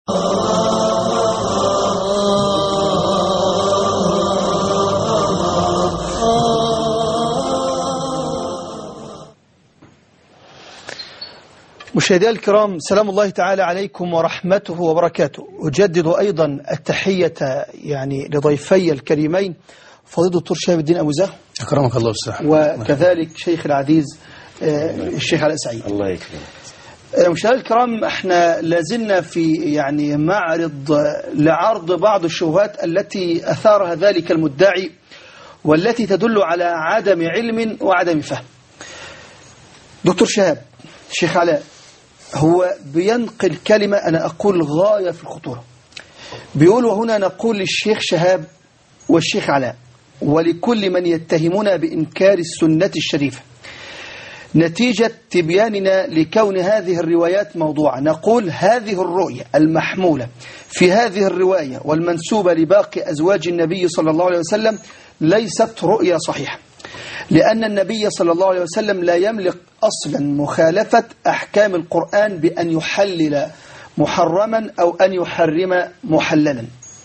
مشاهدينا الكرام سلام الله تعالى عليكم ورحمته وبركاته أجدد أيضا التحية يعني لضيفي الكريمين فضيلة الدكتور شهاب الدين أبو زهر أكرمك الله والسلام وكذلك شيخ العزيز آه، الشيخ علاء سعيد الله يكرمك آه، مشاهدينا الكرام احنا لازلنا في يعني معرض آه، لعرض بعض الشبهات التي أثارها ذلك المدعي والتي تدل على عدم علم وعدم فهم دكتور شهاب شيخ علاء هو بينقل كلمة أنا أقول غاية في الخطورة بيقول وهنا نقول للشيخ شهاب والشيخ علاء ولكل من يتهمنا بإنكار السنة الشريفة نتيجة تبياننا لكون هذه الروايات موضوعة نقول هذه الرؤية المحمولة في هذه الرواية والمنسوبة لباقي أزواج النبي صلى الله عليه وسلم ليست رؤية صحيحة لأن النبي صلى الله عليه وسلم لا يملك أصلا مخالفة أحكام القرآن بأن يحلل محرما أو أن يحرم محللا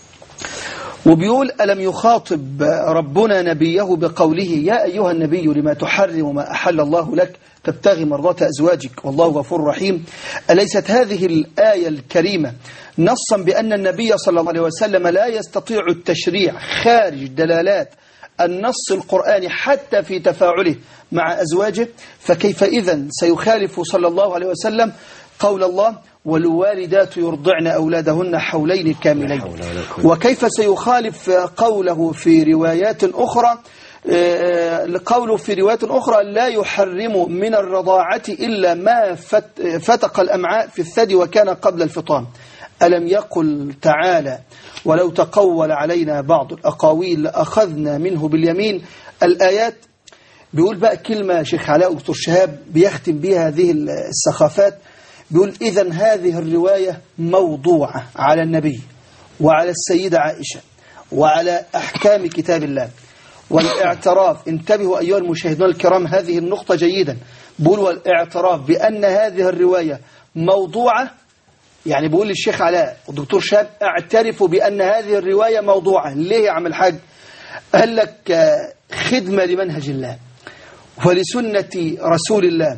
وبيقول ألم يخاطب ربنا نبيه بقوله يا أيها النبي لما تحرم ما أحل الله لك تبتغي مرضات أزواجك والله غفور رحيم أليست هذه الآية الكريمة نصا بأن النبي صلى الله عليه وسلم لا يستطيع التشريع خارج دلالات النص القرآني حتى في تفاعله مع أزواجه فكيف إذن سيخالف صلى الله عليه وسلم قول الله والوالدات يرضعن أولادهن حولين كاملين وكيف سيخالف قوله في روايات أخرى آه، قوله في روايات أخرى لا يحرم من الرضاعة إلا ما فت- فتق الأمعاء في الثدي وكان قبل الفطام ألم يقل تعالى ولو تقول علينا بعض الأقاويل لأخذنا منه باليمين الآيات بيقول بقى كلمة شيخ علاء ودكتور شهاب بيختم بها هذه السخافات بيقول إذا هذه الرواية موضوعة على النبي وعلى السيدة عائشة وعلى أحكام كتاب الله والاعتراف انتبهوا أيها المشاهدون الكرام هذه النقطة جيدا بيقول والاعتراف بأن هذه الرواية موضوعة يعني بيقول للشيخ علاء والدكتور شاب اعترفوا بأن هذه الرواية موضوعة ليه يا عم الحاج قال لك آه، خدمة لمنهج الله ولسنة رسول الله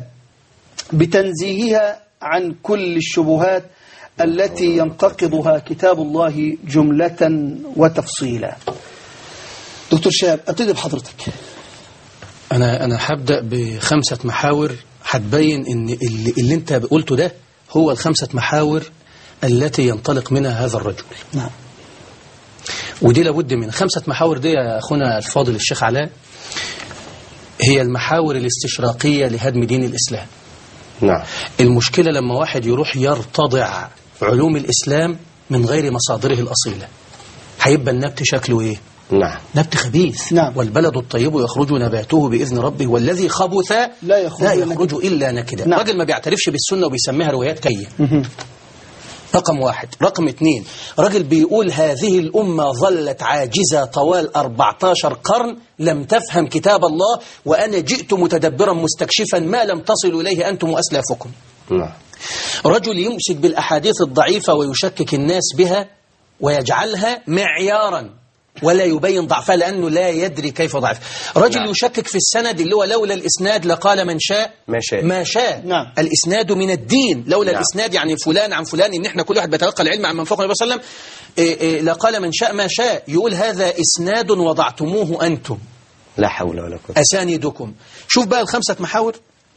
بتنزيهها عن كل الشبهات التي ينتقضها كتاب الله جملة وتفصيلا دكتور شاب أبتدي بحضرتك أنا أنا هبدأ بخمسة محاور هتبين إن اللي, اللي أنت قلته ده هو الخمسة محاور التي ينطلق منها هذا الرجل نعم ودي لابد من خمسة محاور دي يا أخونا الفاضل الشيخ علاء هي المحاور الاستشراقية لهدم دين الإسلام نعم المشكلة لما واحد يروح يرتضع علوم الإسلام من غير مصادره الأصيلة هيبقى النبت شكله إيه؟ نعم نبت خبيث نعم. والبلد الطيب يخرج نباته بإذن ربه والذي خبث لا يخرج لا إلا يخرج إلا نكدا نعم. راجل ما بيعترفش بالسنة وبيسميها روايات كية رقم واحد رقم اتنين راجل بيقول هذه الأمة ظلت عاجزة طوال 14 قرن لم تفهم كتاب الله وأنا جئت متدبرا مستكشفا ما لم تصلوا إليه أنتم وأسلافكم نعم رجل يمسك بالأحاديث الضعيفة ويشكك الناس بها ويجعلها معيارا ولا يبين ضعفها لأنه لا يدري كيف ضعف رجل نعم. يشكك في السند اللي هو لولا الإسناد لقال من شاء ما شاء. ما شاء نعم. الإسناد من الدين لولا نعم. الإسناد يعني فلان عن فلان إن إحنا كل واحد بيتلقى العلم عن من فوق النبي صلى الله عليه وسلم إيه إيه لقال من شاء ما شاء يقول هذا إسناد وضعتموه أنتم لا حول ولا قوة أساندكم شوف بقى الخمسة محاور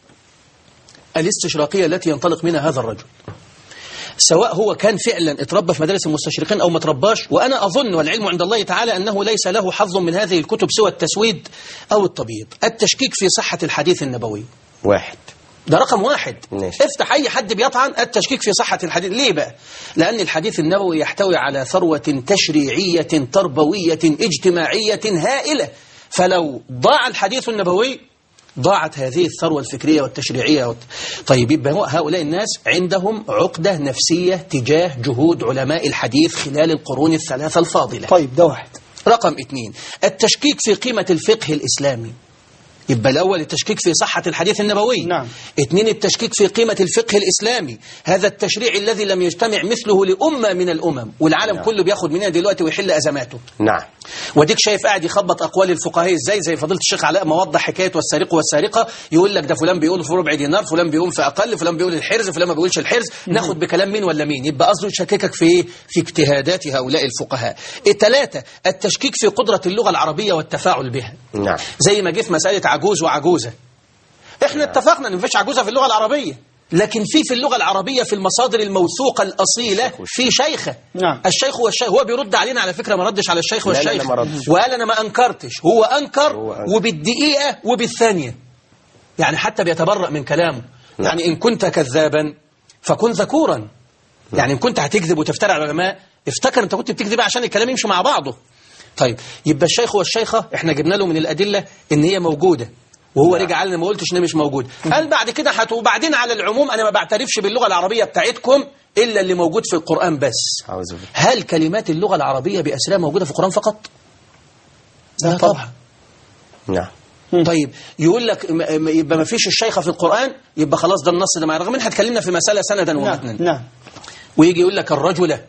الاستشراقية التي ينطلق منها هذا الرجل سواء هو كان فعلا اتربى في مدارس المستشرقين أو ما ترباش وأنا أظن والعلم عند الله تعالى أنه ليس له حظ من هذه الكتب سوى التسويد أو التبييض التشكيك في صحة الحديث النبوي واحد ده رقم واحد ماشي. افتح أي حد بيطعن التشكيك في صحة الحديث ليه بقى لأن الحديث النبوي يحتوي على ثروة تشريعية تربوية اجتماعية هائلة فلو ضاع الحديث النبوي ضاعت هذه الثروة الفكرية والتشريعية والت... طيب يبقى هو- هؤلاء الناس عندهم عقدة نفسية تجاه جهود علماء الحديث خلال القرون الثلاثة الفاضلة طيب ده واحد رقم اثنين التشكيك في قيمة الفقه الإسلامي يبقى الأول التشكيك في صحة الحديث النبوي نعم. اثنين التشكيك في قيمة الفقه الإسلامي هذا التشريع الذي لم يجتمع مثله لأمة من الأمم والعالم نعم. كله بياخد منها دلوقتي ويحل أزماته نعم وديك شايف قاعد يخبط اقوال الفقهاء ازاي زي فضيله الشيخ علاء ما وضح حكايه والسارق والسارقه يقول لك ده فلان بيقول في ربع دينار فلان بيقول في اقل فلان بيقول الحرز فلان ما بيقولش الحرز ناخد بكلام مين ولا مين يبقى قصده يشككك في ايه في اجتهادات هؤلاء الفقهاء الثلاثه التشكيك في قدره اللغه العربيه والتفاعل بها نعم زي ما جه في مساله عجوز وعجوزه احنا اتفقنا ان مفيش عجوزه في اللغه العربيه لكن في في اللغه العربيه في المصادر الموثوقه الاصيله في شيخه نعم. الشيخ والشيخ هو بيرد علينا على فكره ما ردش على الشيخ لا، لا، والشيخ لا، ما ردش. وقال انا ما انكرتش هو انكر هو أنكر. وبالدقيقه وبالثانيه يعني حتى بيتبرأ من كلامه نعم. يعني ان كنت كذابا فكن ذكورا يعني ان كنت هتكذب وتفتري على العلماء افتكر انت كنت بتكذب عشان الكلام يمشي مع بعضه طيب يبقى الشيخ والشيخه احنا جبنا له من الادله ان هي موجوده وهو رجع قال انا ما قلتش ان مش موجود قال بعد كده هت وبعدين على العموم انا ما بعترفش باللغه العربيه بتاعتكم الا اللي موجود في القران بس أعوذ بالله هل كلمات اللغه العربيه باسرها موجوده في القران فقط لا طبعا نعم طيب يقول لك م- م- يبقى ما فيش الشيخه في القران يبقى خلاص ده النص ده مع رغم ان هتكلمنا في مساله سندا ومتنا نعم نعم ويجي يقول لك الرجلة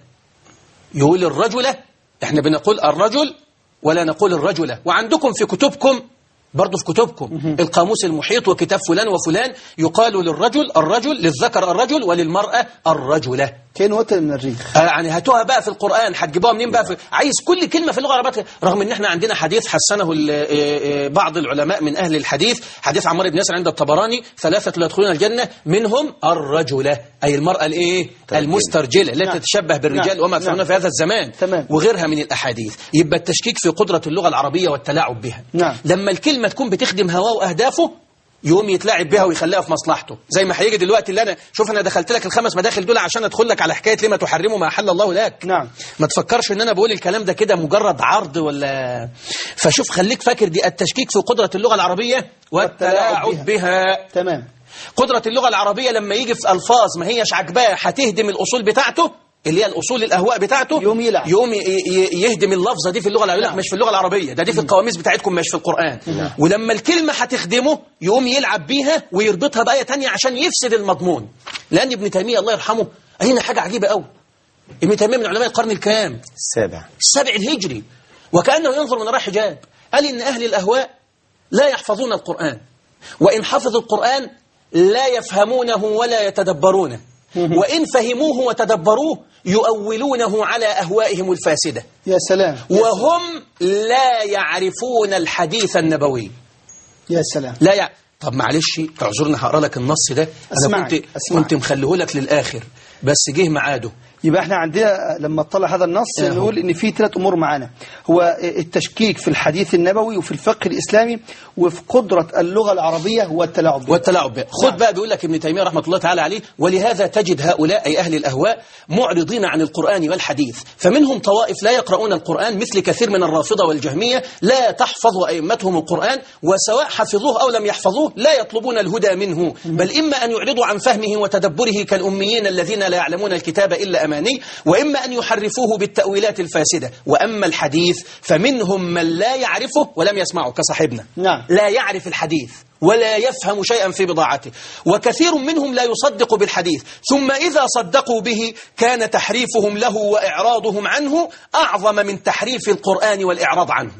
يقول الرجلة احنا بنقول الرجل ولا نقول الرجلة وعندكم في كتبكم برضه في كتبكم القاموس المحيط وكتاب فلان وفلان يقال للرجل الرجل للذكر الرجل وللمرأة الرجلة كان وتر من الريخ آه، يعني هاتوها بقى في القرآن هتجيبوها منين بقى في عايز كل كلمة في اللغة العربية رغم ان احنا عندنا حديث حسنه ال- آه، آه، بعض العلماء من أهل الحديث حديث عمار بن ياسر عند الطبراني ثلاثة لا يدخلون الجنة منهم الرجلة أي المرأة الإيه المسترجلة التي نعم. تتشبه بالرجال نعم. وما أكثرنا نعم. في هذا الزمان تمام. وغيرها من الأحاديث يبقى التشكيك في قدرة اللغة العربية والتلاعب بها نعم. لما الكلمة تكون بتخدم هواه وأهدافه يقوم يتلاعب بها ويخليها في مصلحته زي ما هيجي دلوقتي اللي انا شوف انا دخلت لك الخمس مداخل دول عشان ادخل لك على حكايه لما تحرمه ما احل الله لك نعم. ما تفكرش ان انا بقول الكلام ده كده مجرد عرض ولا فشوف خليك فاكر دي التشكيك في قدره اللغه العربيه والتلاعب والتلاعب بها تمام قدرة اللغة العربية لما يجي في ألفاظ ما هيش عجباه هتهدم الأصول بتاعته اللي هي الأصول الأهواء بتاعته يقوم يلعب. يقوم ي- ي- يهدم اللفظة دي في اللغة العربية نعم. مش في اللغة العربية ده دي في القواميس بتاعتكم مش في القرآن ولما الكلمة هتخدمه يقوم يلعب بيها ويربطها بآية تانية عشان يفسد المضمون لأن ابن تيمية الله يرحمه هنا حاجة عجيبة قوي ابن تيمية من علماء القرن الكام السابع السبع الهجري وكأنه ينظر من وراء حجاب قال إن أهل الأهواء لا يحفظون القرآن وإن حفظوا القرآن لا يفهمونه ولا يتدبرونه وإن فهموه وتدبروه يؤولونه على أهوائهم الفاسدة يا سلام وهم لا يعرفون الحديث النبوي يا سلام لا يع... طب معلش اعذرني هقرا لك النص ده انا أسمعك، كنت أسمعك. كنت مخليه لك للاخر بس جه ميعاده يبقى احنا عندنا لما اطلع هذا النص أهو. نقول ان في ثلاث امور معانا هو التشكيك في الحديث النبوي وفي الفقه الاسلامي وفي قدره اللغه العربيه والتلاعب بها. والتلاعب بها خد نعم. بقى بيقول لك ابن تيمية رحمة الله تعالى عليه ولهذا تجد هؤلاء أي أهل الأهواء معرضين عن القرآن والحديث فمنهم طوائف لا يقرؤون القرآن مثل كثير من الرافضة والجهمية لا تحفظ أئمتهم القرآن وسواء حفظوه أو لم يحفظوه لا يطلبون الهدى منه بل إما أن يعرضوا عن فهمه وتدبره كالأميين الذين لا يعلمون الكتاب إلا أماني وإما أن يحرفوه بالتأويلات الفاسدة وأما الحديث فمنهم من لا يعرفه ولم يسمعه كصاحبنا نعم. لا يعرف الحديث ولا يفهم شيئا في بضاعته وكثير منهم لا يصدق بالحديث ثم إذا صدقوا به كان تحريفهم له وإعراضهم عنه أعظم من تحريف القرآن والإعراض عنه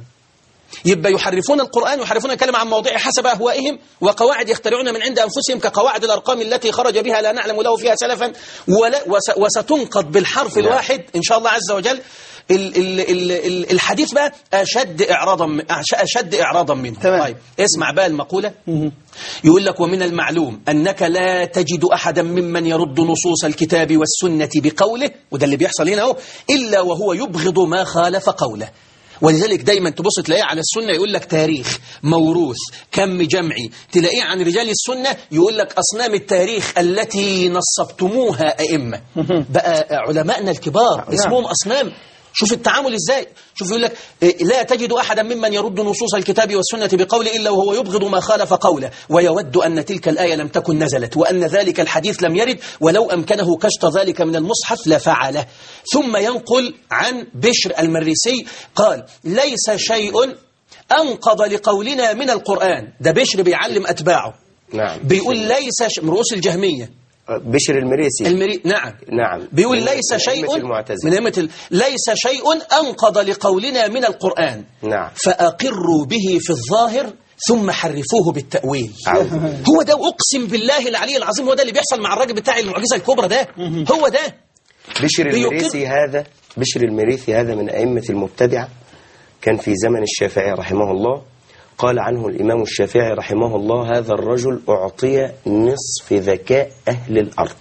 يبقى يحرفون القرآن يحرفون الكلمة عن موضعه حسب أهوائهم وقواعد يخترعون من عند أنفسهم كقواعد الأرقام التي خرج بها لا نعلم له فيها سلفا ولا وس وستنقض بالحرف نعم. الواحد إن شاء الله عز وجل ال ال ال ال الحديث بقى أشد إعراضا م- أش- أشد إعراضا منه تمام. طيب اسمع بقى المقولة يقول لك ومن المعلوم أنك لا تجد أحدا ممن يرد نصوص الكتاب والسنة بقوله وده اللي بيحصل هنا اهو إلا وهو يبغض ما خالف قوله ولذلك دائما تبص تلاقيه على السنة يقول لك تاريخ موروث كم جمعي تلاقيه عن رجال السنة يقول لك أصنام التاريخ التي نصبتموها أئمة بقى علمائنا الكبار اسمهم أصنام شوف التعامل ازاي شوف يقول لك إيه، لا تجد احدا ممن يرد نصوص الكتاب والسنه بقوله الا وهو يبغض ما خالف قوله ويود ان تلك الايه لم تكن نزلت وان ذلك الحديث لم يرد ولو امكنه كشط ذلك من المصحف لفعله ثم ينقل عن بشر المريسي قال ليس شيء أنقض لقولنا من القرآن ده بشر بيعلم أتباعه نعم بيقول ليس ش... من رؤوس الجهمية بشر المريسي المري... نعم نعم بيقول من- ليس من شيء أئمة المعتزلة. من أئمة ال... ليس شيء أنقض لقولنا من القرآن نعم. فأقروا به في الظاهر ثم حرفوه بالتأويل أعوذ هو ده أقسم بالله العلي العظيم هو ده اللي بيحصل مع الراجل بتاع المعجزة الكبرى ده هو ده بشر بيقر- المريسي هذا بشر المريسي هذا من أئمة المبتدعة كان في زمن الشافعي رحمه الله قال عنه الإمام الشافعي رحمه الله هذا الرجل أعطي نصف ذكاء أهل الأرض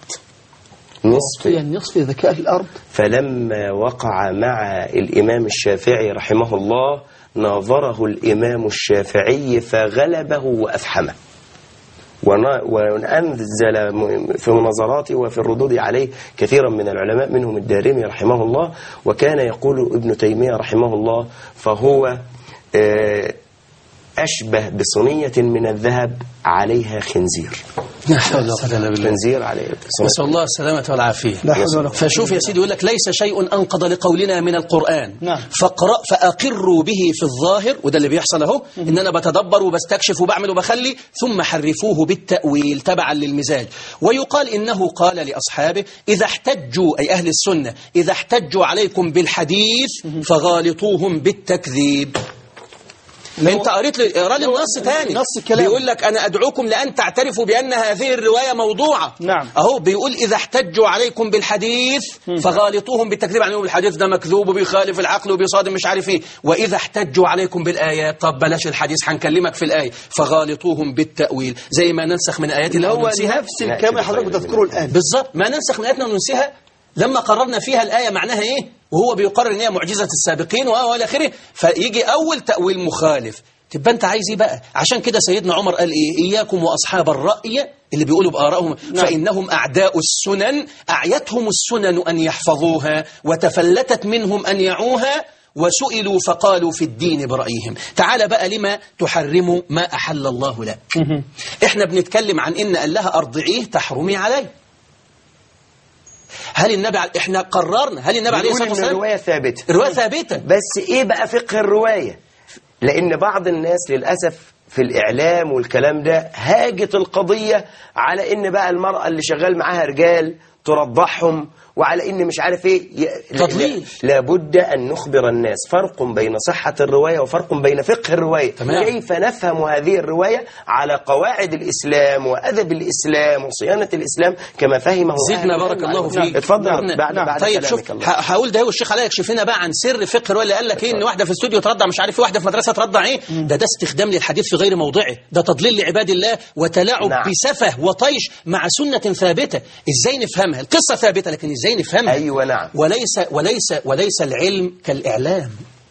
نصف هي النصف ذكاء الأرض فلما وقع مع الإمام الشافعي رحمه الله ناظره الإمام الشافعي فغلبه وأفحمه ون- وأنزل م- في مناظراته وفي الردود عليه كثيرا من العلماء منهم الدارمي رحمه الله وكان يقول ابن تيمية رحمه الله فهو آه، أشبه بصينية من الذهب عليها خنزير لا حول ولا قوة إلا بالله خنزير عليه نسأل الله السلامة والعافية لا حول ولا قوة فشوف يا سيدي يقول لك ليس شيء أنقض لقولنا من القرآن نعم. فاقرأ فأقروا به في الظاهر وده اللي بيحصل اهو إن أنا بتدبر وبستكشف وبعمل وبخلي ثم حرفوه بالتأويل تبعا للمزاج ويقال إنه قال لأصحابه إذا احتجوا أي أهل السنة إذا احتجوا عليكم بالحديث فغالطوهم بالتكذيب انت قريت لي اقرا لي النص تاني نص الكلام. بيقول لك انا ادعوكم لان تعترفوا بان هذه الروايه موضوعه نعم. اهو بيقول اذا احتجوا عليكم بالحديث فغالطوهم بالتكذيب عنهم الحديث ده مكذوب وبيخالف العقل وبيصادم مش عارف ايه واذا احتجوا عليكم بالايات طب بلاش الحديث هنكلمك في الايه فغالطوهم بالتاويل زي ما ننسخ من ايات اللي الله هو وننسيها نفس الكلام اللي حضرتك بتذكره الآن بالظبط ما ننسخ من اياتنا وننسيها لما قررنا فيها الآية معناها إيه وهو بيقرر إن هي معجزة السابقين وإلى آخره فيجي أول تأويل مخالف تبقى أنت عايز إيه بقى عشان كده سيدنا عمر قال إيه إياكم وأصحاب الرأي اللي بيقولوا بآرائهم نعم. فإنهم أعداء السنن أعيتهم السنن أن يحفظوها وتفلتت منهم أن يعوها وسئلوا فقالوا في الدين برأيهم تعال بقى لما تحرم ما أحل الله لك إحنا بنتكلم عن إن قال لها أرضعيه تحرمي عليه هل النبي ع- احنا قررنا هل النبي عليه بيقول الصلاه إن والسلام الرواية ثابتة الروايه ثابته بس ايه بقى فقه الرواية لان بعض الناس للأسف في الإعلام والكلام ده هاجت القضية على ان بقى المرأة اللي شغال معاها رجال ترضعهم وعلى ان مش عارف ايه ي- تضليل. لا- لابد ان نخبر الناس فرق بين صحة الرواية وفرق بين فقه الرواية تمام. كيف نفهم هذه الرواية على قواعد الإسلام وأدب الإسلام وصيانة الإسلام كما فهمه زدنا أهل بارك العلم. الله نعم. فيك اتفضل نعم. بعد نعم. بعد طيب كلامك شوف الله. ه- هقول ده هو الشيخ علي يكشف لنا بقى عن سر فقه الروايه اللي قال لك ايه ان واحده في استوديو ترضع مش عارف ايه واحده في مدرسه ترضع ايه ده ده استخدام للحديث في غير موضعه ده تضليل لعباد الله وتلاعب نعم. بسفه وطيش مع سنه ثابته ازاي نفهمها القصه ثابته لكن ازاي نفهمها أيوة نعم. وليس وليس وليس العلم كالاعلام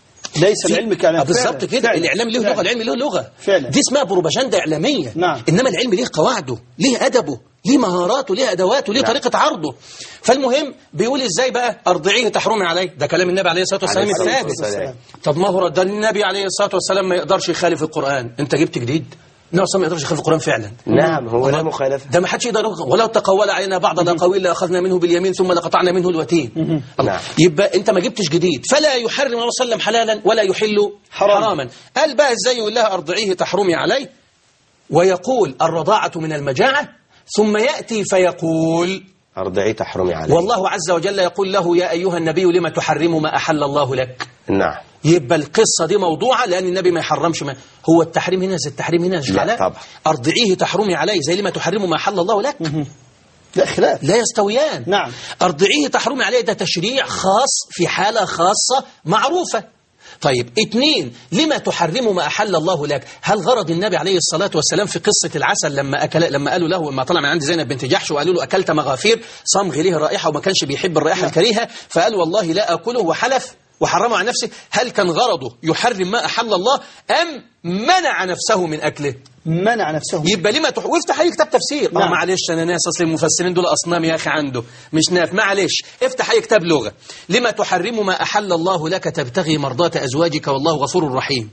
ليس في- العلم كلام آه بالظبط كده الاعلام له لغه العلم له لغه فعلا. دي اسمها بروباجندا اعلاميه نعم. انما العلم ليه قواعده ليه ادبه ليه مهاراته ليه ادواته ليه نعم. طريقه عرضه فالمهم بيقول ازاي بقى ارضعيه تحرمي عليه ده كلام النبي عليه الصلاه والسلام عليه الصلاة الثابت والسلام. طب ما هو ده النبي عليه الصلاه والسلام ما يقدرش يخالف القران انت جبت جديد النبي صلى الله عليه وسلم ما يقدرش يخالف القران فعلا نعم هو لا الله. مخالفة ده ما حدش يقدر ولو تقول علينا بعض الاقاويل لاخذنا منه باليمين ثم لقطعنا منه الوتين الله. نعم. يبقى انت ما جبتش جديد فلا يحرم النبي صلى الله عليه وسلم حلالا ولا يحل حرام. حراما قال بقى ازاي يقول لها ارضعيه تحرمي عليه ويقول الرضاعه من المجاعه ثم ياتي فيقول أرضعي تحرمي عليه والله عز وجل يقول له يا ايها النبي لما تحرم ما احل الله لك نعم يبقى القصة دي موضوعة لأن النبي ما يحرمش ما هو التحريم هنا زي التحريم هنا مش لا علاء. طبعا. أرضعيه تحرمي عليه زي لما تحرم ما حل الله لك لا خلاف لا يستويان نعم. أرضعيه تحرمي عليه ده تشريع خاص في حالة خاصة معروفة طيب اتنين لما تحرم ما أحل الله لك هل غرض النبي عليه الصلاة والسلام في قصة العسل لما أكل لما قالوا له لما طلع من عند زينب بنت جحش وقالوا له أكلت مغافير صمغ له رائحة وما كانش بيحب الرائحة الكريهة فقال والله لا أكله وحلف وحرمه عن نفسه هل كان غرضه يحرم ما أحل الله أم منع نفسه من أكله منع نفسه يبقى لما تح... وافتح اي كتاب تفسير نعم. اه معلش انا ناس اصل المفسرين دول اصنام يا اخي عنده مش ناف معلش افتح اي كتاب لغه لما تحرم ما احل الله لك تبتغي مرضات ازواجك والله غفور رحيم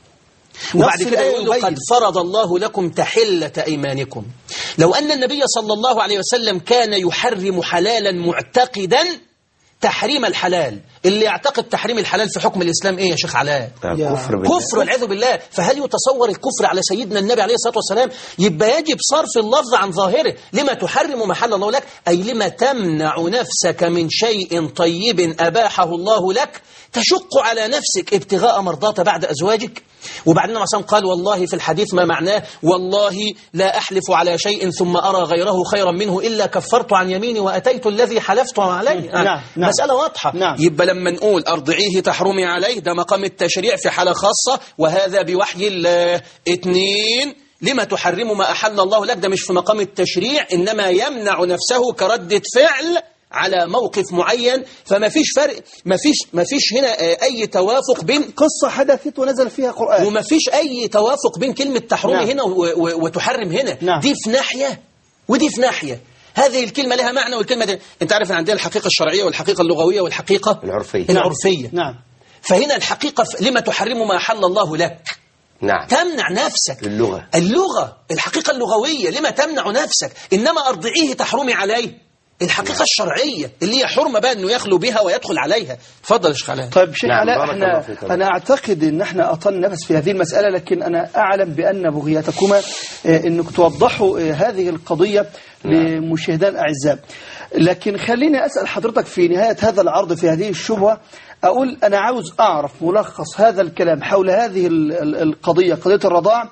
وبعد نفس كده الآية يقول له يبين. قد فرض الله لكم تحلة أيمانكم لو أن النبي صلى الله عليه وسلم كان يحرم حلالا معتقدا تحريم الحلال اللي يعتقد تحريم الحلال في حكم الإسلام إيه يا شيخ علاء يا كفر بالله كفر والعياذ بالله فهل يتصور الكفر على سيدنا النبي عليه الصلاة والسلام يبقى يجب صرف اللفظ عن ظاهره لما تحرم محل الله لك أي لما تمنع نفسك من شيء طيب أباحه الله لك تشق على نفسك ابتغاء مرضات بعد أزواجك وبعدين مثلا قال والله في الحديث ما معناه والله لا أحلف على شيء ثم أرى غيره خيرا منه إلا كفرت عن يميني وأتيت الذي حلفت عليه نعم، نعم. مسألة واضحة نعم. يبقى لما نقول أرضعيه تحرمي عليه ده مقام التشريع في حالة خاصة وهذا بوحي الله اتنين لما تحرم ما أحل الله لك ده مش في مقام التشريع إنما يمنع نفسه كردة فعل على موقف معين فما فيش فرق ما فيش ما فيش هنا آه، أي توافق بين قصة حدثت ونزل فيها قرآن وما فيش أي توافق بين كلمة تحرمي نعم. هنا و- و- وتحرم هنا نعم. دي في ناحية ودي في ناحية هذه الكلمة لها معنى والكلمة دي انت عارف ان عندنا الحقيقة الشرعية والحقيقة اللغوية والحقيقة العرفية العرفية نعم فهنا الحقيقة ف- لما تحرم ما أحل الله لك نعم تمنع نفسك اللغة. اللغة الحقيقة اللغوية لما تمنع نفسك إنما أرضعيه تحرمي عليه الحقيقة الشرعية اللي هي حرمة بقى أنه يخلو بها ويدخل عليها تفضل يا شيخ علاء طيب شيخ نعم، علاء بارك الله احنا فيكم. انا اعتقد ان احنا اطلنا نفس في هذه المساله لكن انا اعلم بان بغيتكما آه، انك توضحوا آه، هذه القضيه لمشاهدينا الاعزاء لكن خليني اسال حضرتك في نهايه هذا العرض في هذه الشبهه اقول انا عاوز اعرف ملخص هذا الكلام حول هذه ال- ال- القضيه قضيه الرضاعه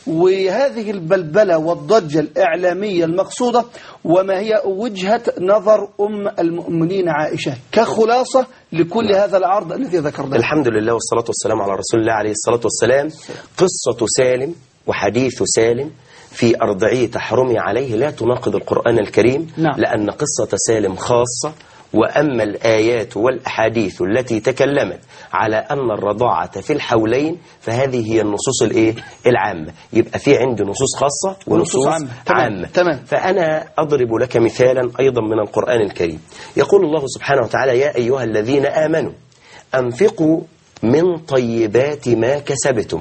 وهذه البلبلة والضجة الإعلامية المقصودة وما هي وجهة نظر أم المؤمنين عائشة كخلاصة لكل هذا العرض الذي ذكرناه الحمد لله والصلاة والسلام على رسول الله عليه الصلاة والسلام قصة سالم وحديث سالم في أرضعية تحرمي عليه لا تناقض القرآن الكريم نعم. لأن قصة سالم خاصة وأما الآيات والأحاديث التي تكلمت على أن الرضاعة في الحولين فهذه هي النصوص الإيه؟ العامة يبقى في عندي نصوص خاصة ونصوص ونصوص عامة. تمام. عامة تمام. فأنا أضرب لك مثالا أيضا من القرآن الكريم يقول الله سبحانه وتعالى يا أيها الذين آمنوا أنفقوا من طيبات ما كسبتم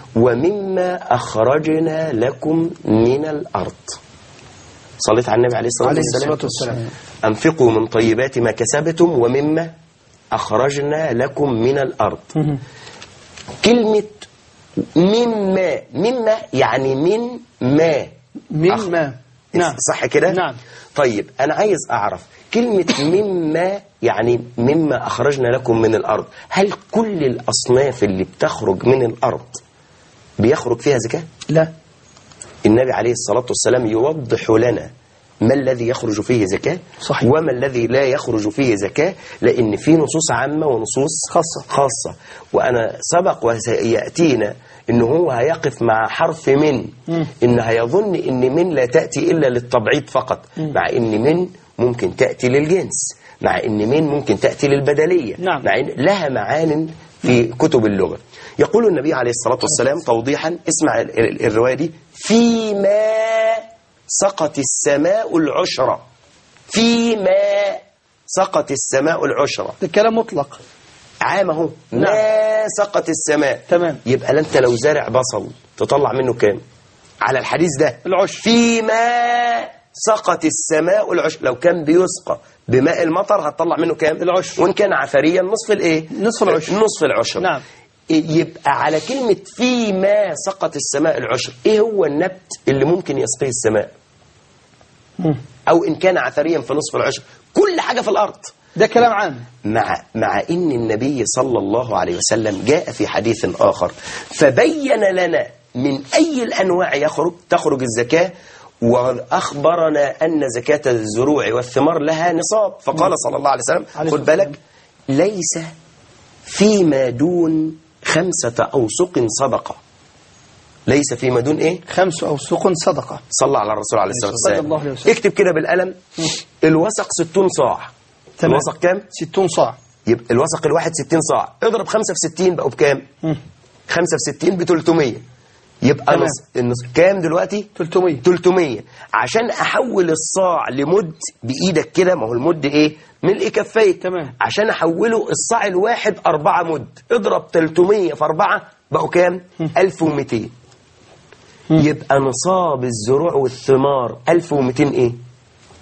ومما أخرجنا لكم من الأرض صليت على النبي عليه الصلاة عليه والسلام الصلاة والسلام أنفقوا من طيبات ما كسبتم ومما أخرجنا لكم من الأرض كلمة مما مما يعني من ما مما نعم صح كده نعم. طيب أنا عايز أعرف كلمة مما يعني مما أخرجنا لكم من الأرض هل كل الأصناف اللي بتخرج من الأرض بيخرج فيها زكاة لا النبي عليه الصلاة والسلام يوضح لنا ما الذي يخرج فيه زكاة صحيح. وما الذي لا يخرج فيه زكاة لأن في نصوص عامة ونصوص خاصة. خاصة وأنا سبق وسيأتينا إن هو هيقف مع حرف من إن هيظن إن من لا تأتي إلا للتبعيض فقط مع إن من ممكن تأتي للجنس مع إن من ممكن تأتي للبدلية نعم. مع إن لها معان في كتب اللغة يقول النبي عليه الصلاة والسلام توضيحا اسمع ال- ال- الرواية دي فيما سقط السماء العشرة فيما سقط السماء العشرة ده كلام مطلق عامه ما نعم. سقط السماء تمام. يبقى لا انت لو زارع بصل تطلع منه كام على الحديث ده العشر. فيما سقط السماء العشر لو كان بيسقى بماء المطر هتطلع منه كام العشر. وان كان عفريا نصف الايه نصف العشر. نصف العشر نعم. يبقى على كلمة فيما سقط السماء العشر ايه هو النبت اللي ممكن يسقيه السماء او ان كان عثريا في نصف العشر كل حاجة في الارض ده كلام عام مع مع ان النبي صلى الله عليه وسلم جاء في حديث اخر فبين لنا من اي الانواع يخرج تخرج الزكاه واخبرنا ان زكاه الزروع والثمار لها نصاب فقال صلى الله عليه وسلم عليه خد الصلاة بالك ليس فيما دون خمسه اوسق صدقه ليس فيما دون ايه خمس أوسق صدقة صلى على الرسول عليه الصلاه صلى الله عليه والسلام وسلم. اكتب كده بالقلم الوسق 60 صاع تمام. الوسق كام ستون صاع يبقى الوسق الواحد 60 صاع اضرب 5 في 60 بقوا بكام 5 في 60 ب 300 يبقى تمام. نص النص كام دلوقتي 300 300 عشان احول الصاع لمد بايدك كده ما هو المد ايه ملء كفيك تمام. عشان احوله الصاع الواحد 4 مد اضرب 300 في 4 بقوا كام 1200 يبقى نصاب الزروع والثمار 1200 ايه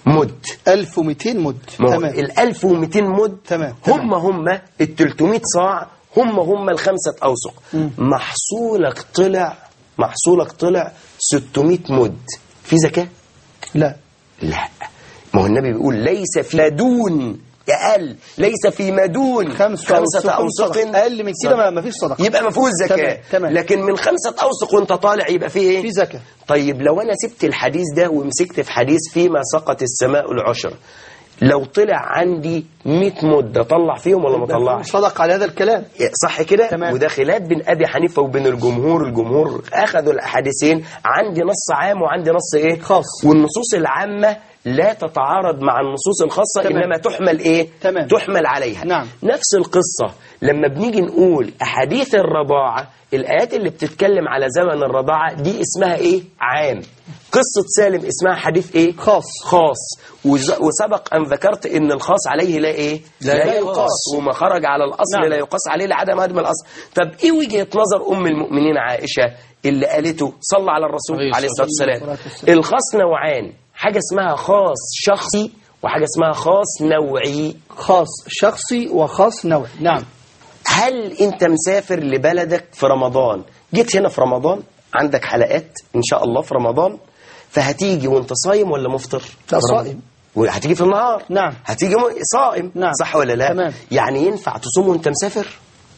مد 1200 مد ما هو تمام ال 1200 مد تمام، هم هم ال 300 صاع هم هم الخمسة أوسق محصولك طلع محصولك طلع 600 مد في زكاة؟ لا لا ما هو النبي بيقول ليس في مدون أقل ليس في مدون خمسة خمسة أوسق أوسق صدقة. أقل من كده ما- ما فيش صدقة يبقى ما فيهوش زكاة تمام، تمام. لكن من خمسة أوسق وأنت طالع يبقى فيه إيه؟ في زكاة طيب لو أنا سبت الحديث ده ومسكت في حديث فيما سقط السماء العشر لو طلع عندي 100 مدة طلع فيهم ولا ما طلعش صدق على هذا الكلام صح كده تمام. وده خلاف بين ابي حنيفه وبين الجمهور الجمهور اخذوا الاحاديثين عندي نص عام وعندي نص ايه خاص. والنصوص العامه لا تتعارض مع النصوص الخاصه تمام. انما تحمل ايه تمام. تحمل عليها نعم. نفس القصه لما بنيجي نقول احاديث الرضاعه الايات اللي بتتكلم على زمن الرضاعه دي اسمها ايه عام قصه سالم اسمها حديث ايه خاص. خاص وز- وسبق ان ذكرت ان الخاص عليه لا ايه لا لا يقاس. يقاس وما خرج على الاصل نعم. لا يقاس عليه لعدم هدم الاصل طب ايه وجهه نظر ام المؤمنين عائشه اللي قالته صلى على الرسول عليه عليه الصلاه الصلاة والسلام والسلام. الخاص نوعان حاجه اسمها خاص شخصي وحاجه اسمها خاص نوعي خاص شخصي وخاص نوعي نعم هل انت مسافر لبلدك في رمضان جيت هنا في رمضان عندك حلقات ان شاء الله في رمضان فهتيجي وانت صايم ولا مفطر لا صائم وهتيجي في النهار نعم. هتيجي م- صائم نعم. صح ولا لا تمام. يعني ينفع تصوم وانت مسافر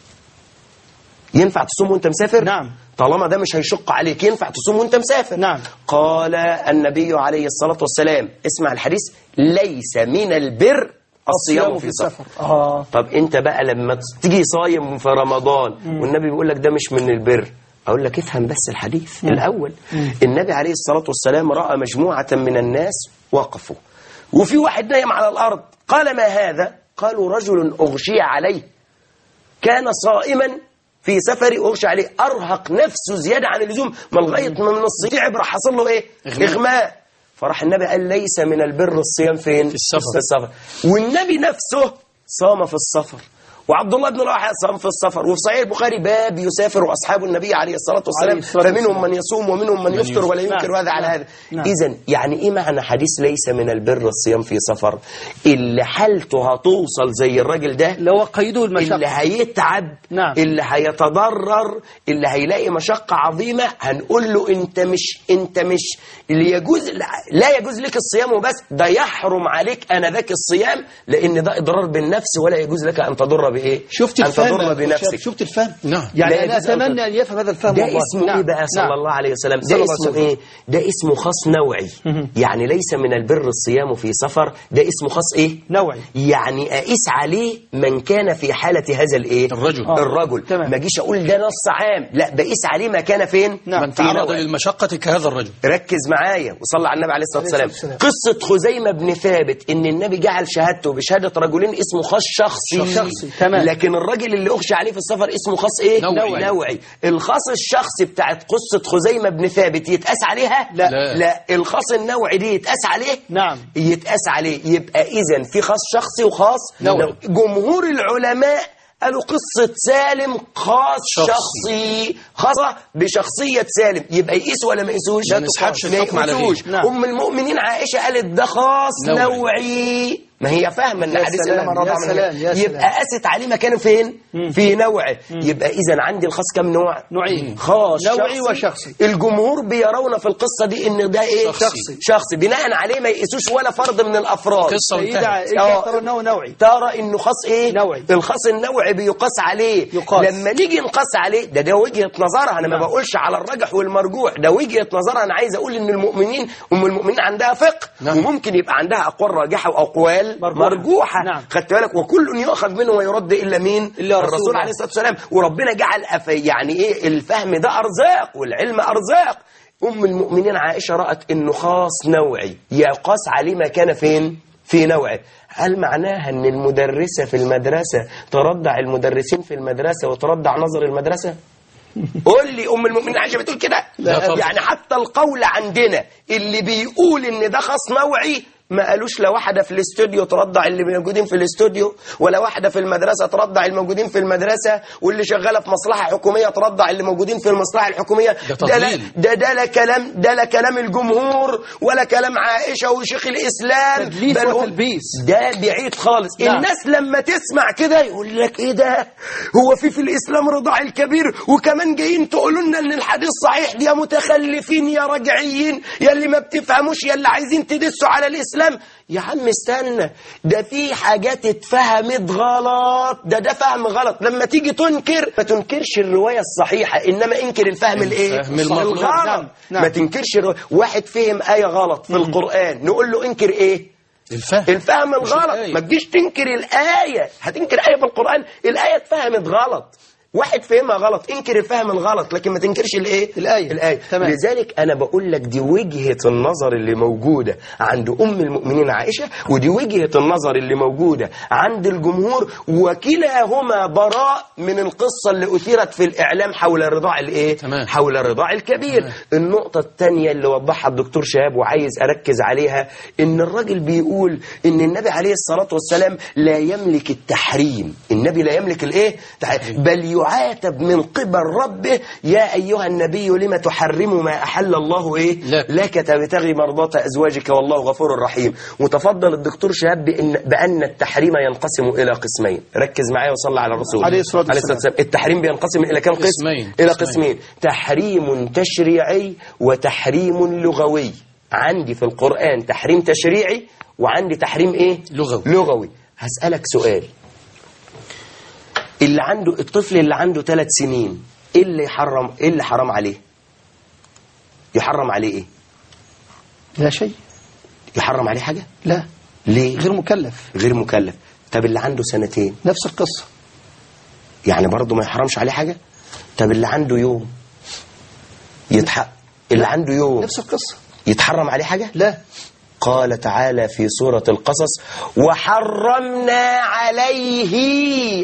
ينفع تصوم وانت مسافر نعم. طالما ده مش هيشق عليك ينفع تصوم وانت مسافر نعم. قال النبي عليه الصلاة والسلام اسمع الحديث ليس من البر الصيام في سفر اه طب انت بقى لما تيجي صايم في رمضان والنبي بيقول لك ده مش من البر اقول لك افهم بس الحديث الاول النبي عليه الصلاه والسلام راى مجموعه من الناس وقفوا وفي واحد نايم على الارض قال ما هذا قالوا رجل اغشي عليه كان صائما في سفر اغشي عليه ارهق نفسه زياده عن اللزوم ما لغايه ما من الصيام تعب راح حصل له ايه إغماء. اغماء فراح النبي قال ليس من البر الصيام فين في السفر. في السفر والنبي نفسه صام في السفر وعبد الله بن رواحه صام في السفر وفي صحيح البخاري باب يسافر واصحاب النبي عليه الصلاه والسلام عليه الصلاة فمنهم والسلام. من يصوم ومنهم من يفطر ولا ينكر نعم. هذا على نعم. هذا نعم. اذا يعني ايه معنى حديث ليس من البر الصيام في سفر اللي حالته هتوصل زي الراجل ده اللي هو قيده اللي المشقة هيتعب نعم. اللي هيتضرر اللي هيلاقي مشقة عظيمة هنقول له انت مش انت مش اللي يجوز لا يجوز لك الصيام وبس ده يحرم عليك انذاك الصيام لان ده اضرار بالنفس ولا يجوز لك ان تضر بايه شفت ان الفهم تضر يا بنفسك شباب؟ شفت الفهم نعم. يعني لا انا يجوز أن اتمنى ان يفهم هذا الفهم ده والله. اسمه نعم. ايه بقى صلى نعم. الله عليه وسلم صلى ده الله اسمه عليه ايه ده اسمه خاص نوعي يعني ليس من البر الصيام في سفر ده اسمه خاص ايه نوعي يعني اقيس عليه من كان في حاله هذا الايه الرجل. آه. الرجل تمام. ما اجيش اقول ده نص عام لا بقيس عليه ما كان فين نعم. من في تعرض نوع. للمشقة كهذا الرجل ركز معايا وصلى على النبي عليه الصلاه عليه والسلام الصلاة قصه خزيمه بن ثابت ان النبي جعل شهادته بشهاده رجلين اسمه خاص شخصي شخصي، تمام. لكن الراجل اللي اغشي عليه في السفر اسمه خاص ايه نوعي. نوعي الخاص الشخصي بتاعت قصه خزيمه بن ثابت يتقاس عليها لا. لا. لا الخاص النوعي دي يتقاس عليه نعم. يتقاس عليه يبقى اذا في خاص شخصي وخاص نوعي. جمهور العلماء قالوا قصة سالم خاص شخصي. شخصي خاصة بشخصية سالم يبقى يقيس ولا ما يقيسوش ما نسحبش ما الحكم على يقيسوش. غيره. نعم. أم المؤمنين عائشة قالت ده خاص نوعي. نوعي ما هي فاهمة ان يا حديث سلام، انما الرضع يا من سلام، الغير. يا سلام. يبقى قاست عليه مكانه فين في نوعه يبقى اذا عندي الخاص كم نوع نوعين. خاص نوعي شخصي. وشخصي. الجمهور بيرون في القصة دي ان ده ايه شخصي. شخصي بناء عليه ما يقيسوش ولا فرد من الافراد قصة سيدة وانتهت عائشة آه. ترى انه نوعي ترى انه خاص ايه نوعي. الخاص النوعي بيقاس عليه يقاس. لما نيجي نقاس عليه ده ده وجهه نظرها انا ما نعم. بقولش على الرجح والمرجوح ده وجهه نظرها انا عايز اقول ان المؤمنين ام المؤمنين عندها فقه نعم. وممكن يبقى عندها اقوال راجحه واقوال مرجوحة. مرجوحه نعم. خدت بالك وكل يؤخذ منه ويرد الا مين إلا رسول الرسول الله. عليه الصلاه والسلام وربنا جعل أف... يعني ايه الفهم ده ارزاق والعلم ارزاق ام المؤمنين عائشه رات انه خاص نوعي يقاس عليه ما كان فين في نوعه هل معناها ان المدرسة في المدرسة تردع المدرسين في المدرسة وتردع نظر المدرسة قول لي ام المؤمنين عائشة بتقول كده لا طبعا. يعني حتى القول عندنا اللي بيقول ان ده خاص نوعي ما قالوش لا واحدة في الاستوديو ترضع اللي موجودين في الاستوديو ولا واحدة في المدرسة ترضع الموجودين في المدرسة واللي شغالة في مصلحة حكومية ترضع اللي موجودين في المصلحة الحكومية ده لا تضليل. ده ده لا كلام ده لا كلام الجمهور ولا كلام عائشة وشيخ الإسلام تدليس بل هو- وتلبيس. ده بعيد خالص نعم. الناس لما تسمع كده يقول لك ايه ده هو في في الاسلام رضاع الكبير وكمان جايين تقولوا لنا ان الحديث صحيح يا متخلفين يا رجعيين يا اللي ما بتفهموش يا اللي عايزين تدسوا على الاسلام يا عم استنى ده في حاجات اتفهمت غلط ده ده فهم غلط لما تيجي تنكر ما تنكرش الروايه الصحيحه انما انكر الفهم الايه الفهم المغلوط. الغلط نعم، نعم. ما تنكرش الرواية. واحد فهم ايه غلط في القران نقول له انكر ايه الفهم الفهم الغلط الآية. ما تجيش تنكر الآية هتنكر آية في القرآن الآية اتفهمت غلط واحد فهمها غلط انكر الفهم الغلط لكن ما تنكرش الايه الآية. الآية تمام. لذلك انا بقول لك دي وجهة النظر اللي موجودة عند ام المؤمنين عائشة ودي وجهة النظر اللي موجودة عند الجمهور وكلاهما براء من القصة اللي أثيرت في الإعلام حول الرضاع الإيه تمام. حول الرضاع الكبير تمام. النقطة الثانية اللي وضحها الدكتور شهاب وعايز أركز عليها إن الراجل بيقول إن النبي عليه الصلاة والسلام لا يملك التحريم النبي لا يملك الإيه تحريم. بل يعاتب من قبل ربه يا أيها النبي لما تحرم ما أحل الله إيه لك. لك تبتغي مرضات أزواجك والله غفور رحيم وتفضل الدكتور شهاب بأن, بأن التحريم ينقسم إلى قسمين ركز معايا وصلى على الرسول عليه الصلاة والسلام. التحريم بينقسم إلى كم قسم قسمين. إلى قسمين. قسمين تحريم تشريعي وتحريم لغوي عندي في القرآن تحريم تشريعي وعندي تحريم ايه لغوي. لغوي هسألك سؤال اللي عنده الطفل اللي عنده ثلاث سنين ايه اللي يحرم ايه اللي حرام عليه يحرم عليه ايه لا شيء يحرم عليه حاجة لا ليه غير مكلف غير مكلف طب اللي عنده سنتين نفس القصة يعني برضه ما يحرمش عليه حاجة طب اللي عنده يوم يتحق اللي عنده يوم نفس القصة يتحرم عليه حاجة لا قال تعالى في سورة القصص وحرمنا عليه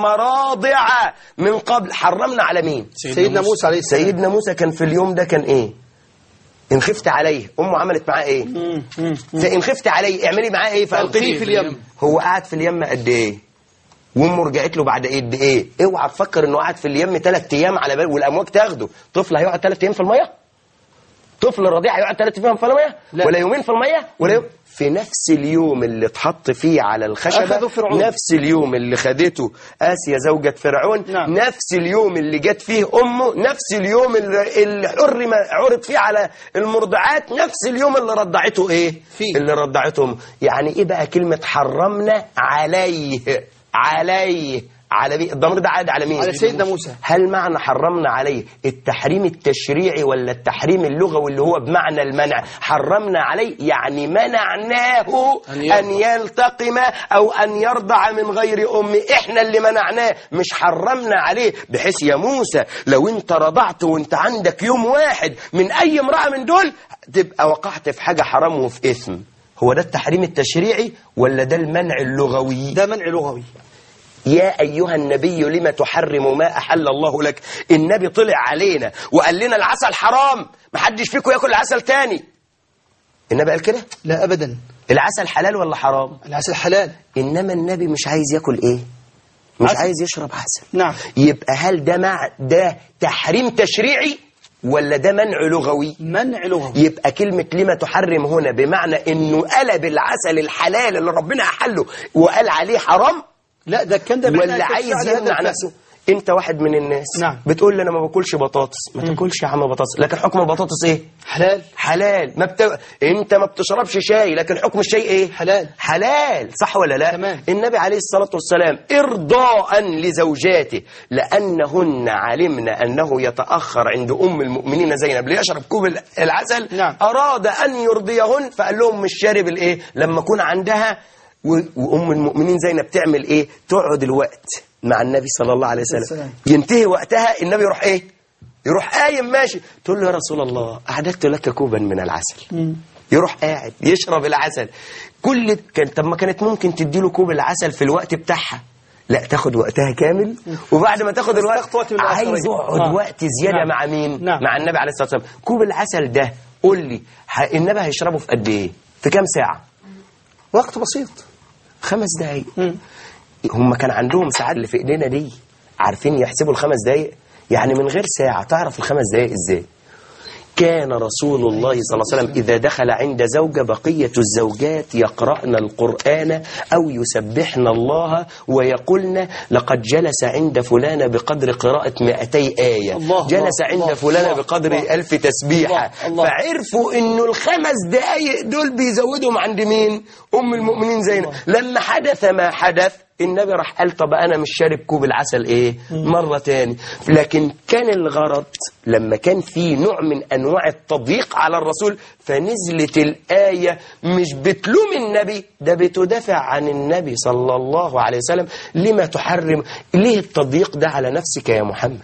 المراضع من قبل حرمنا على مين سيدنا موسى عليه السلام سيدنا موسى كان في اليوم ده كان ايه إن خفت عليه أمه عملت معاه إيه مم، مم. فإن خفت عليه اعملي معاه إيه فألقيه في اليم. هو قعد في اليم قد إيه وامه رجعت له بعد قد ايه اوعى تفكر انه قعد في اليم ثلاث ايام على بال والامواج تاخده طفل هيقعد ثلاث ايام في الميه طفل رضيع هيقعد ثلاث ايام في الميه لا. ولا يومين في الميه ولا يوم في نفس اليوم اللي اتحط فيه على الخشبه أخذوا فرعون. نفس اليوم اللي خدته اسيا زوجة فرعون نعم. نفس اليوم اللي جت فيه امه نفس اليوم اللي اللي حرم عرض فيه على المرضعات نفس اليوم اللي رضعته ايه فيه. اللي رضعته امه يعني ايه بقى كلمه حرمنا عليه عليه على مين الضمير ده عاد على مين على سيدنا موسى. هل معنى حرمنا عليه التحريم التشريعي ولا التحريم اللغوي اللي هو بمعنى المنع حرمنا عليه يعني منعناه أن يرضع. أن يلتقم أو أن يرضع من غير أم إحنا اللي منعناه مش حرمنا عليه بحيث يا موسى لو أنت رضعت وأنت عندك يوم واحد من أي امرأة من دول تبقى وقعت في حاجة حرام وفي إثم هو ده التحريم التشريعي ولا ده المنع اللغوي ده منع لغوي يا أيها النبي لما تحرم ما أحل الله لك النبي طلع علينا وقال لنا العسل حرام محدش فيكم ياكل العسل تاني النبي قال كده لا أبدا العسل حلال ولا حرام العسل حلال إنما النبي مش عايز ياكل إيه مش عسل. عايز يشرب عسل نعم يبقى هل ده مع ده تحريم تشريعي ولا ده منع لغوي منع لغوي يبقى كلمة لما تحرم هنا بمعنى انه قلب العسل الحلال اللي ربنا احله وقال عليه حرام لا ده كان ده معناه ولا كان عايز فعلا هذا يمنع الفعل. نفسه انت واحد من الناس نعم. بتقول لي انا ما باكلش بطاطس ما تاكلش يا عم بطاطس لكن حكم البطاطس ايه حلال حلال ما بت... انت ما بتشربش شاي لكن حكم الشاي ايه حلال. حلال صح ولا لا تمام. النبي عليه الصلاه والسلام ارضاء لزوجاته لانهن علمن انه يتاخر عند ام المؤمنين زينب ليشرب كوب العسل نعم. اراد ان يرضيهن فقال لهم مش شارب الايه لما اكون عندها و- وام المؤمنين زينب تعمل ايه تقعد الوقت مع النبي صلى الله عليه وسلم السلام. ينتهي وقتها النبي يروح ايه يروح قايم ماشي تقول له يا رسول الله اعددت لك كوبا من العسل يروح قاعد يشرب العسل كل كان طب ما كانت ممكن تديله كوب العسل في الوقت بتاعها لا تاخد وقتها كامل وبعد ما تاخد الوقت تاخد وقت من عايز الآخرين. يقعد آه. وقت زياده نعم. مع مين نعم. مع النبي عليه الصلاه والسلام كوب العسل ده قول لي ه- النبي هيشربه في قد ايه في كام ساعه وقت بسيط خمس دقايق هم كان عندهم ساعات اللي في ايدينا دي عارفين يحسبوا الخمس دقايق يعني من غير ساعة تعرف الخمس دقايق ازاي كان رسول الله صلى الله عليه وسلم إذا دخل عند زوجة بقية الزوجات يقرأن القرآن أو يسبحن الله ويقولن لقد جلس عند فلانة بقدر قراءة 200 آية الله جلس الله عند الله فلانة الله بقدر الله ألف تسبيحة الله الله. فعرفوا إنه الخمس دقايق دول بيزودهم عند مين أم المؤمنين زينب لما حدث ما حدث النبي راح قال طب انا مش شارب كوب العسل ايه مره تاني لكن كان الغرض لما كان في نوع من انواع التضييق على الرسول فنزلت الايه مش بتلوم النبي ده بتدافع عن النبي صلى الله عليه وسلم لما تحرم ليه التضييق ده على نفسك يا محمد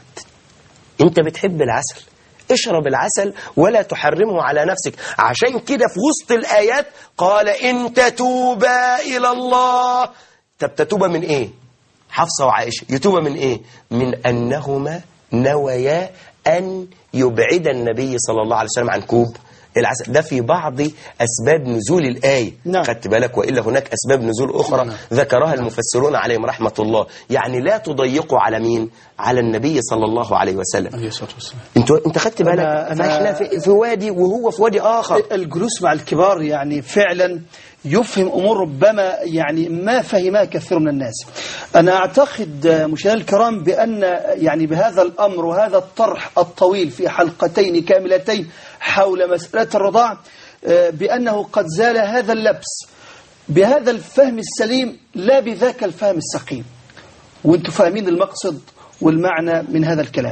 انت بتحب العسل اشرب العسل ولا تحرمه على نفسك عشان كده في وسط الآيات قال إن تتوبا إلى الله طب تتوبا من إيه حفصة وعائشة يتوبا من إيه من أنهما نويا أن يبعد النبي صلى الله عليه وسلم عن كوب العسل ده في بعض أسباب نزول الآية نعم. خدت بالك وإلا هناك أسباب نزول أخرى نعم. ذكرها المفسرون عليهم رحمة الله يعني لا تضيقوا على مين على النبي صلى الله عليه وسلم عليه الصلاة والسلام انت انت خدت بالك أنا- أنا- فاحنا في, في وادي وهو في وادي اخر الجلوس مع الكبار يعني فعلا يفهم أمور ربما يعني ما فهمها كثير من الناس أنا أعتقد آه، مشاهدينا الكرام بأن يعني بهذا الأمر وهذا الطرح الطويل في حلقتين كاملتين حول مسألة الرضاع آه، بأنه قد زال هذا اللبس بهذا الفهم السليم لا بذاك الفهم السقيم وانتم فاهمين المقصد والمعنى من هذا الكلام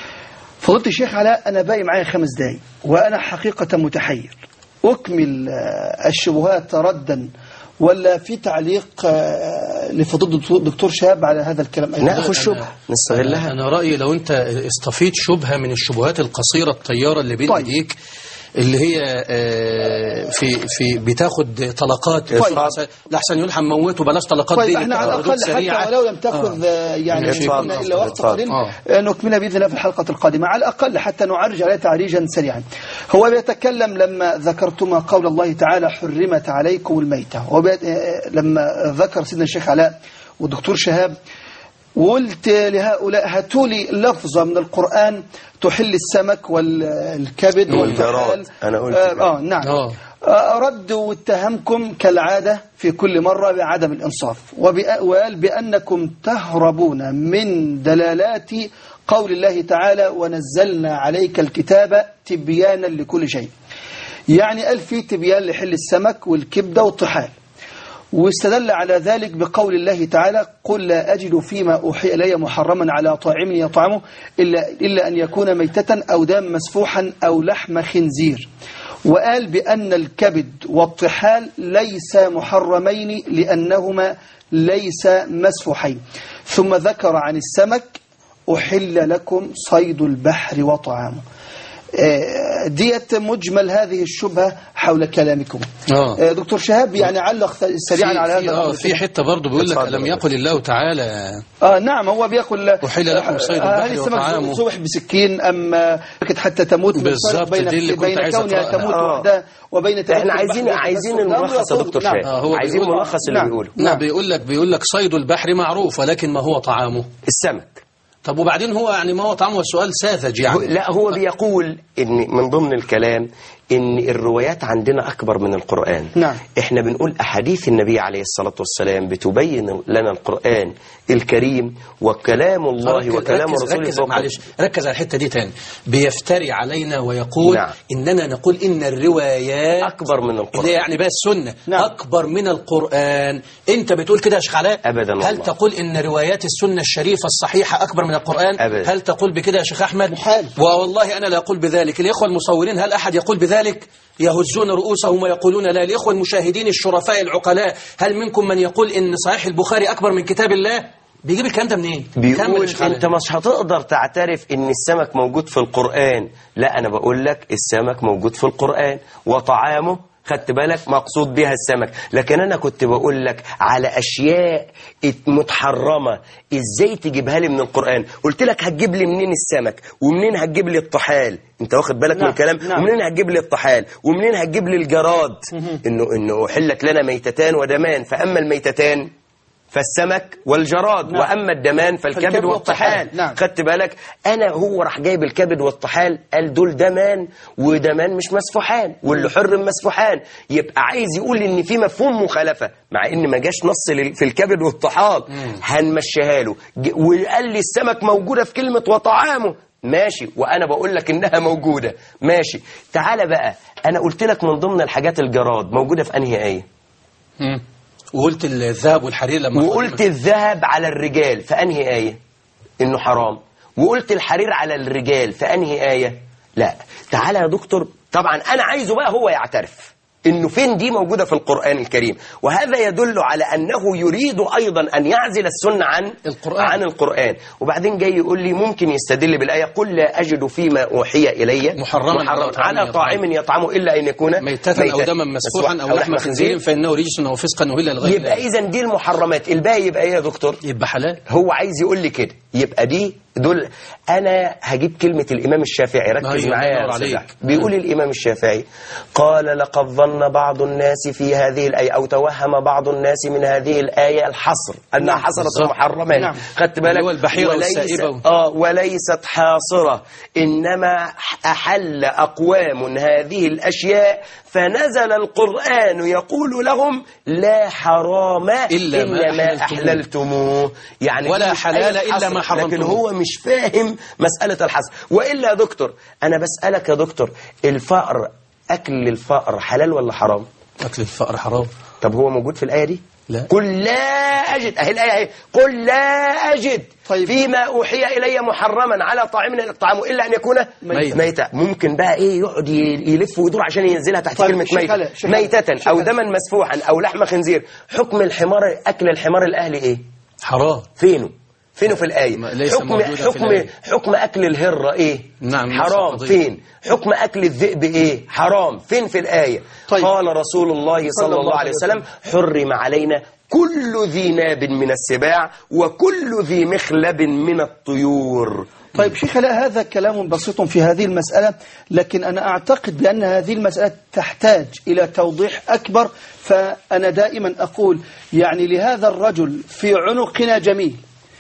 فضلت الشيخ علاء أنا باقي معايا خمس دقايق وأنا حقيقة متحير أكمل آه، الشبهات ردا ولا في تعليق آه، لفضيلة الدكتور- دكتور شهاب على هذا الكلام أيضا؟ ناخذ شبهه نستغلها أنا رأيي لو أنت استفيد شبهة من الشبهات القصيرة الطيارة اللي بين طيب. ايديك اللي هي آه، في في بتاخد طلقات طيب. لحسن- لحسن يلحم موته بلاش طلقات طيب دي احنا على ردود الأقل سريعة. حتى ولو لم تأخذ آه، يعني ماشي. قلنا إلا وقت اتفضل. قليل آه. آه، نكملها بإذن الله في الحلقة القادمة على الأقل حتى نعرج عليها تعريجا سريعا هو بيتكلم لما ذكرتما قول الله تعالى حرمت عليكم الميتة وبيت- آه، لما ذكر سيدنا الشيخ علاء والدكتور شهاب وقلت لهؤلاء هاتوا لي لفظة من القرآن تحل السمك والكبد والفحال والجراد. أنا قلت آه, كده. آه نعم آه. آه، رد واتهمكم كالعادة في كل مرة بعدم الإنصاف وبأ- وقال بأنكم تهربون من دلالات قول الله تعالى ونزلنا عليك الكتاب تبيانا لكل شيء يعني قال في تبيان لحل السمك والكبدة والطحال واستدل على ذلك بقول الله تعالى قل لا أجد فيما أوحي إلي محرما على طاعم يطعمه إلا, إلا أن يكون ميتة أو دام مسفوحا أو لحم خنزير وقال بأن الكبد والطحال ليس محرمين لأنهما ليس مسفوحين ثم ذكر عن السمك أحل لكم صيد البحر وطعامه آه، ديت مجمل هذه الشبهة حول كلامكم آه. آه، دكتور شهاب يعني علق ث- سريعا في على في, هذا آه الأمر في حتة برضه بيقول لك اتفضل ألم يا يقل الله تعالى آه نعم هو بيقول أحل لكم صيد البحر هل السمك وطعامه. ذبح بسكين أم آه، حتى تموت من بالظبط، الفرق بين دي اللي كنت بين عايز كونها أقرأها. تموت آه. وحدها وبين تموت احنا عايزين البحر عايزين والتسلسل. الملخص يا نعم، دكتور نعم. شاهد آه، هو عايزين بيقول- ملخص اللي نعم. بيقوله لا بيقول لك بيقول لك صيد البحر معروف ولكن ما هو طعامه السمك طب وبعدين هو يعني ما هو طعامه السؤال ساذج هو- يعني لا هو بيقول ان من ضمن الكلام ان الروايات عندنا اكبر من القران نعم. احنا بنقول احاديث النبي عليه الصلاه والسلام بتبين لنا القران الكريم وكلام الله ركز- وكلام ركز رسوله ركز فوق معلش ركز على الحته دي تاني بيفتري علينا ويقول نعم. اننا نقول ان الروايات اكبر من اللي هي القران يعني بقى السنه نعم. اكبر من القران انت بتقول كده يا شيخ علاء أبداً هل والله. تقول ان روايات السنه الشريفه الصحيحه اكبر من القران أبداً. هل تقول بكده يا شيخ احمد محال. والله انا لا اقول بذلك الاخوه المصورين هل احد يقول بذلك يهزون رؤوسهم ويقولون لا الاخوه المشاهدين الشرفاء العقلاء هل منكم من يقول ان صحيح البخاري اكبر من كتاب الله بيجيب الكلام ده منين كمل يا بيقول شيخ علاء. انت مش هتقدر تعترف ان السمك موجود في القرآن لا انا بقول لك السمك موجود في القرآن وطعامه خدت بالك مقصود بها السمك لكن انا كنت بقول لك على اشياء ات- متحرمه ازاي تجيبها لي من القران قلت لك هتجيب لي منين السمك ومنين هتجيب لي الطحال انت واخد بالك من نعم، الكلام نعم. ومنين هتجيب لي الطحال ومنين هتجيب لي الجراد انه انه احلت لنا ميتتان ودمان فاما الميتتان فالسمك والجراد نعم. واما الدمان فالكبد فالكبد والطحال والطحال، نعم. خدت بالك انا هو راح جايب الكبد والطحال قال دول دمان ودمان مش مسفوحان واللي حرم مسفوحان يبقى عايز يقول ان في مفهوم مخالفه مع ان ما جاش نص لل- في الكبد والطحال هنمشيها له ج- وقال لي السمك موجوده في كلمه وطعامه ماشي وانا بقول لك انها موجوده ماشي تعالى بقى انا قلت لك من ضمن الحاجات الجراد موجوده في انهي ايه مم. وقلت الذهب والحرير لما وقلت الذهب على الرجال في انهي آية انه حرام وقلت الحرير على الرجال في انهي آية لا تعالى يا دكتور طبعا انا عايزه بقى هو يعترف انه فين دي موجودة في القرآن الكريم وهذا يدل على انه يريد ايضا ان يعزل السنة عن القرآن. عن القرآن وبعدين جاي يقول لي ممكن يستدل بالآية قل لا اجد فيما اوحي الي محرما على محرم طاعم على طاعم يطعمه الا ان يكون ميتة أو دما مسفوحا أو لحم خنزير فإنه رجس أو فسقا أهل لغير يبقى الله اذا دي المحرمات الباقي يبقى ايه يا دكتور يبقى حلال هو عايز يقول لي كده يبقى دي دول انا هجيب كلمه الامام الشافعي ركز أيوة، معايا الله يا ينور أستاذ عليك. أحمد. بيقول الامام الشافعي قال لقد ظن بعض الناس في هذه الايه او توهم بعض الناس من هذه الايه الحصر انها نعم، حصرت بالظبط. المحرمات نعم. خدت بالك اللي هو البحيرة وليس- والسائبة. اه وليست حاصره انما احل اقوام هذه الاشياء فنزل القران يقول لهم لا حرام إلا ما إنما أحللتموه. أحللتموه يعني ولا دي مش حلال أي إلا حصر، ما حرمتموه. لكن هو مش فاهم مسألة الحصر وإلا يا دكتور أنا بسألك يا دكتور الفأر أكل الفأر حلال ولا حرام أكل الفأر حرام طب هو موجود في الآية دي لا. قل لا أجد أهي الآية أهي قل لا أجد طيب. فيما أوحي إلي محرما على طاعم طعامه إلا أن يكون ميتة. ميتة ممكن بقى إيه يقعد ي- يلف ويدور عشان ينزلها تحت طيب، كلمة شيخ ميتة هلا، شيخ هلا، ميتة شيخ أو هلا. دما مسفوحا أو لحم خنزير حكم الحمار أكل الحمار الأهلي إيه حرام فينه فينه في الآية ما- ليس حكم موجودة في حكم الآية. حكم أكل الهرة إيه نعم، نفس حرام القضية. فين حكم أكل الذئب إيه حرام فين في الآية طيب. قال رسول الله صلى الله عليه وسلم حرم علينا كل ذي ناب من السباع وكل ذي مخلب من الطيور طيب شيخ لا هذا كلام بسيط في هذه المسألة لكن أنا أعتقد بأن هذه المسألة تحتاج إلى توضيح أكبر فأنا دائما أقول يعني لهذا الرجل في عنقنا جميل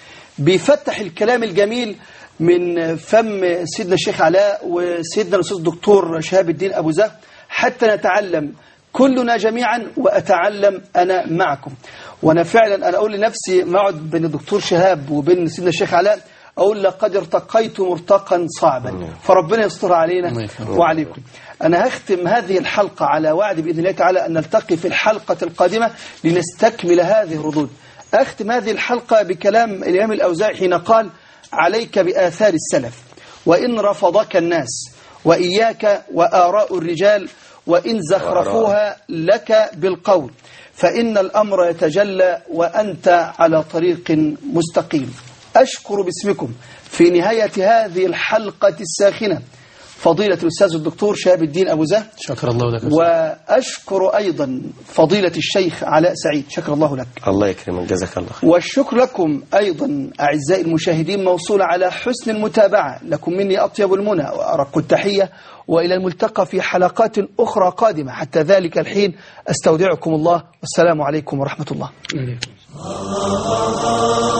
بيفتح الكلام الجميل من فم سيدنا الشيخ علاء وسيدنا الأستاذ الدكتور شهاب الدين أبو زهر حتى نتعلم كلنا جميعا وأتعلم أنا معكم وأنا فعلا أنا أقول لنفسي ما أقعد بين الدكتور شهاب وبين سيدنا الشيخ علاء أقول لقد ارتقيت مرتقا صعبا فربنا يستر الله علينا يكرمك. وعليكم أنا هختم هذه الحلقة على وعد بإذن الله تعالى أن نلتقي في الحلقة القادمة لنستكمل هذه الردود أختم هذه الحلقة بكلام الإمام الأوزاعي حين قال عليك بآثار السلف وإن رفضك الناس وإياك وآراء الرجال وإن زخرفوها لك بالقول فإن الأمر يتجلى وأنت على طريق مستقيم أشكر باسمكم في نهاية هذه الحلقة الساخنة فضيلة الأستاذ الدكتور شهاب الدين أبو زهر شكر الله لك وأشكر أيضا فضيلة الشيخ علاء سعيد شكر الله لك الله يكرمك جزاك الله خير والشكر لكم أيضا أعزائي المشاهدين موصول على حسن المتابعة لكم مني أطيب المنى وأرق التحية وإلى الملتقى في حلقات أخرى قادمة حتى ذلك الحين أستودعكم الله والسلام عليكم ورحمة الله